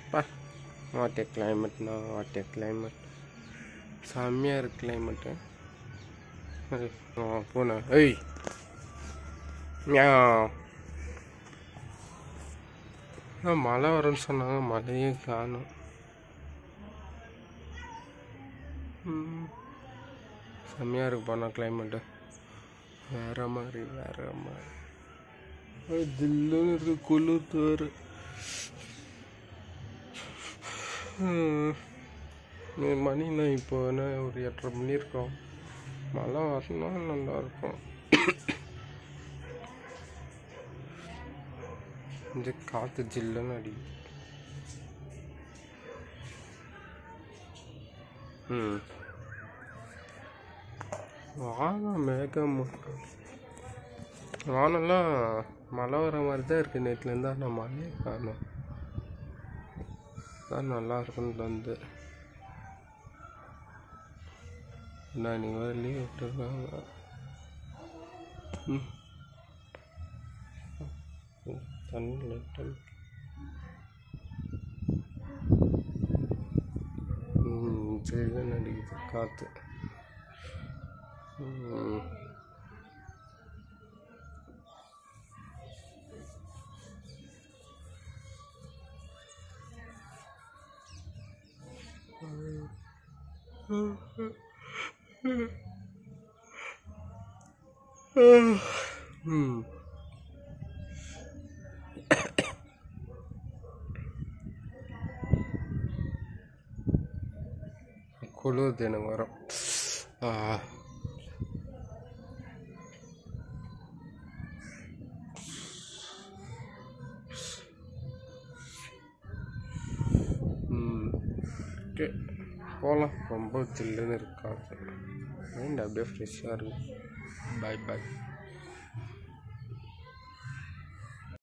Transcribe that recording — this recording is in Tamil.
பா வாட் ஏ கிளைமேட்னா வாட் ஏ கிளைமேட் செம்மையாக இருக்கு கிளைமேட்டு ஆ பூனை ஏய் மியாவ். ஆ மழை வரும்னு சொன்னாங்க மழையே காணும் செம்மையாக இருக்கு போனா கிளைமேட்டு வேற மாதிரி வேற மாதிரி அது ஜில்லுன்னு இருக்கு குளிர் வேறு மணினா இப்போ என்ன ஒரு எட்டரை மணி இருக்கும் மழை வரணும் நல்லா இருக்கும் இந்த காற்று ஜில்லுன்னு அடிக்குது ம் வானம் மேகம் வானம்லாம் மழை வர மாதிரி தான் இருக்குது நேற்றுலேருந்து ஆனால் மழையே காணும் தான் நல்லா இருக்குன்னு வந்து நான் நீங்கள் வேறு லீவ் விட்டுருக்காங்க ம் தண்ணி லைட்டாக ம் சரிதான் அடிக்குது காற்று ம் ம் குளிர்து எனக்கு வரும் ஆ ம் ஓகே போகலாம் ரொம்ப சில்லுன்னு இருக்காது மைண்ட் அப்படியே ஃப்ரெஷ்ஷாக இருக்கு பாய் பாய்